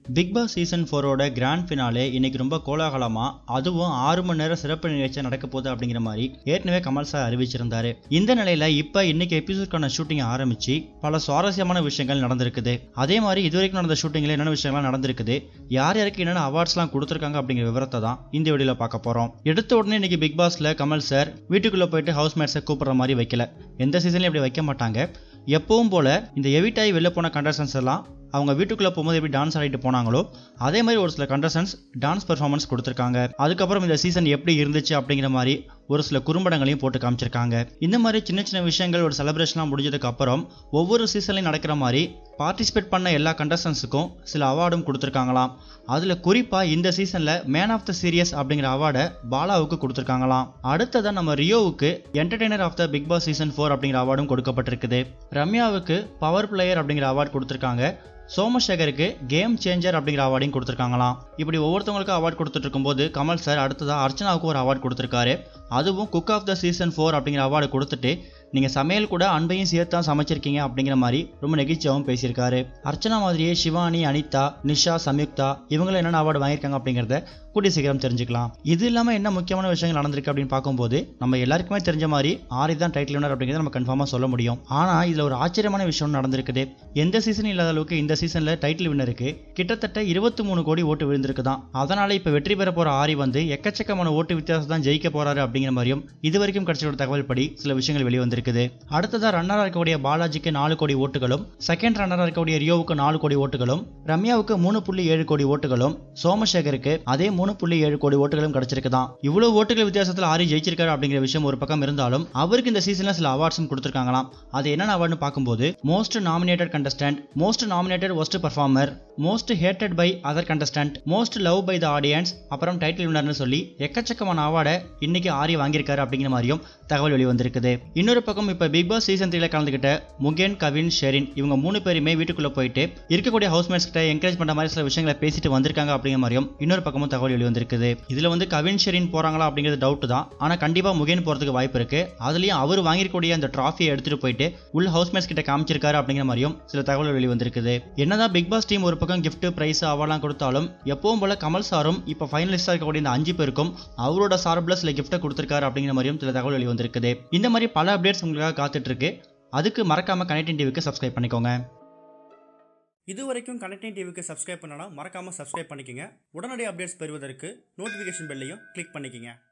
big Boss season ஃபோரோட grand finale இன்னைக்கு ரொம்ப கோலாகலமா அதுவும் ஆறு மணி நேரம் சிறப்பு நிகழ்ச்சியாக நடக்க போகுது அப்படிங்கிற மாதிரி ஏற்கனவே கமல் சார் அறிவிச்சிருந்தாரு இந்த நிலையில இப்ப இன்னைக்கு எபிசோட்கான ஷூட்டிங் ஆரம்பிச்சு பல சுவாரஸ்யமான விஷயங்கள் நடந்திருக்குது அதே மாதிரி இதுவரைக்கும் நடந்த ஷூட்டிங்ல என்னென்ன விஷயங்கள்லாம் நடந்திருக்குது யார் யாருக்கு என்னென்ன அவார்ட்ஸ்லாம் கொடுத்துருக்காங்க அப்படிங்கிற விவரத்தை தான் இந்த வீடியோல பார்க்க போறோம் எடுத்த உடனே இன்னைக்கு பிக் பாஸ்ல கமல் சார் வீட்டுக்குள்ள போயிட்டு ஹவுஸ் மேட்ஸை கூப்பிடுற மாதிரி வைக்கல எந்த சீசன்லயும் இப்படி வைக்க மாட்டாங்க எப்பவும் போல இந்த எவிட்டாய் வெளில போன கண்டஸ்டன்ஸ் எல்லாம் அவங்க வீட்டுக்குள்ளே போகும்போது எப்படி டான்ஸ் ஆடிட்டு போனாங்களோ அதே மாதிரி ஒரு சில கண்டஸ்டன்ஸ் டான்ஸ் பெர்ஃபார்மன்ஸ் கொடுத்துருக்காங்க அதுக்கப்புறம் இந்த சீசன் எப்படி இருந்துச்சு அப்படிங்கிற மாதிரி ஒரு சில குறும்படங்களையும் போட்டு காமிச்சிருக்காங்க இந்த மாதிரி சின்ன சின்ன விஷயங்கள் ஒரு செலிப்ரேஷனாக முடிஞ்சதுக்கு அப்புறம் ஒவ்வொரு சீசன்லையும் நடக்கிற மாதிரி பார்ட்டிசிபேட் பண்ண எல்லா கண்டஸ்டன்ஸுக்கும் சில அவார்டும் கொடுத்துருக்காங்களாம் அதில் குறிப்பாக இந்த சீசனில் மேன் ஆஃப் த சீரியஸ் அப்படிங்கிற அவார்டை பாலாவுக்கு கொடுத்துருக்காங்களாம் அடுத்ததான் நம்ம ரியோவுக்கு entertainer of the Bigg Boss season four அப்படிங்கிற அவார்டும் கொடுக்கப்பட்டிருக்குது ரம்யாவுக்கு பவர் பிளேயர் அப்படிங்கிற அவார்டு கொடுத்துருக்காங்க சோமசேகருக்கு கேம் சேஞ்சர் அப்படிங்கிற அவார்டையும் கொடுத்துருக்காங்களாம் இப்படி ஒவ்வொருத்தவங்களுக்கும் அவார்ட் கொடுத்துட்டு இருக்கும்போது கமல் சார் அடுத்ததாக அர்ச்சனாவுக்கு ஒரு அவார்ட் கொடுத்துருக்காரு அதுவும் cook of the season four அப்படிங்கிற அவார்டு கொடுத்துட்டு நீங்கள் சமையல் கூட அன்பையும் சேர்த்து தான் சமைச்சிருக்கீங்க அப்படிங்கிற மாதிரி ரொம்ப நெகிழ்ச்சியாகவும் பேசியிருக்காரு அர்ச்சனா மாதிரியே சிவானி அனிதா நிஷா சம்யுக்தா இவங்களும் என்னென்ன அவார்டு வாங்கியிருக்காங்க அப்படிங்கிறத கூடிய சீக்கிரம் தெரிஞ்சுக்கலாம் இது இல்லாமல் என்ன முக்கியமான விஷயங்கள் நடந்திருக்கு அப்படின்னு பார்க்கும்போது நம்ம எல்லாருக்குமே தெரிஞ்ச மாதிரி ஆரி தான் டைட்டில் வினர் அப்படிங்கிறத நம்ம கன்ஃபார்மாக சொல்ல முடியும் ஆனால் இதில் ஒரு ஆச்சரியமான விஷயம் நடந்திருக்குது எந்த சீசன் இல்லாத அளவுக்கு இந்த சீசனில் டைட்டில் வின்னருக்கு கிட்டத்தட்ட இருபத்தி மூணு கோடி ஓட்டு விழுந்திருக்கு தான் அதனால இப்போ வெற்றி பெற போகிற ஆரி வந்து எக்கச்சக்கமான ஓட்டு வித்தியாசம் தான் ஜெயிக்க போறாரு அப்படிங்கிற மாதிரியும் இது வரைக்கும் கிடைச்ச ஒரு தகவல் படி சில விஷயங்கள் வெளியே வந்திருக்குது அடுத்ததாக ரன்னராக இருக்கக்கூடிய பாலாஜிக்கு நாலு கோடி ஓட்டுகளும் செகண்ட் ரன்னராக இருக்கக்கூடிய ரியோவுக்கு நாலு கோடி ஓட்டுகளும் ரம்யாவுக்கு மூணு புள்ளி ஏழு கோடி ஓட்டுகளும் சோமசேகருக்கு அதே மூணு புள்ளி ஏழு கோடி ஓட்டுகளும் கிடைச்சிருக்குதான் இவ்வளவு ஓட்டுகள் வித்தியாசத்தில் ஆரி ஜெயிச்சிருக்காரு அப்படிங்கிற விஷயம் ஒரு பக்கம் இருந்தாலும் அவருக்கு இந்த சீசன்ல சில அவார்ட்ஸும் கொடுத்துருக்காங்களாம் அது என்னென்ன அவார்டுன்னு பார்க்கும்போது most nominated contestant most nominated worst performer most hated by other contestant most love by the audience அப்புறம் டைட்டில் வினர்னு சொல்லி எக்கச்சக்கமான அவார்டை இன்னைக்கு ஆரி வாங்கியிருக்காரு அப்படிங்கிற மாதிரியும் தகவல் வெளிவந்திருக்குது இன்னொரு பக்கம் இப்போ பிக் பாஸ் சீசன் த்ரீல கலந்துக்கிட்ட முகேன் கவின் ஷெரின் இவங்க மூணு பேருமே வீட்டுக்குள்ள போயிட்டு இருக்கக்கூடிய ஹவுஸ்மேட்ஸ் கிட்ட என்கரேஜ் பண்ற மாதிரி சில விஷயங்களை பேசிட்டு வந்திருக்காங்க அப்படிங்கிற மாதிரியும் இன்னொரு பக்கமும் தகவல் வெளிவந்திருக்குது இதுல வந்து கவின் ஷெரின் போறாங்களா அப்படிங்கிறது டவுட் தான் ஆனா கண்டிப்பா முகேன் போறதுக்கு வாய்ப்பு இருக்கு அதுலயும் அவர் வாங்கிருக்கக்கூடிய அந்த டிராஃபியை எடுத்துட்டு போயிட்டு உள்ள ஹவுஸ்மேட்ஸ் கிட்ட காமிச்சிருக்காரு அப்படிங்கிற மாதிரியும் சில தகவல் வெளிவந்திருக்குது என்னதான் பிக் பாஸ் டீம் ஒரு பக்கம் gift பிரைஸ் அவார்ட்லாம் கொடுத்தாலும் எப்பவும் போல கமல் சாரும் இப்போ ஃபைனலிஸ்டா இருக்கக்கூடிய இந்த அஞ்சு பேருக்கும் அவரோட சார்பில் சில கிஃப்ட்டை கொடுத்திருக்காரு அப்படிங்கிற மாதிரியும் சில தகவல் வெளிவந்திருக்குது இந்த மாதிரி பல அப்டேட்ஸ் உங்களுக்காக காத்துட்டு இருக்கு அதுக்கு மறக்காம கனெக்டிங் டிவிக்கு சப்ஸ்கிரைப் பண்ணிக்கோங்க இது வரைக்கும் கனெக்டிங் டிவிக்கு சப்ஸ்கிரைப் பண்ணனா மறக்காமல் சப்ஸ்கிரைப் பண்ணிக்கங்க உடனடி அப்டேட்ஸ் பெறுவதற்கு நோட்டிஃபிகேஷன் பெல்லையும் கிளிக் பண்ணிக்கங்க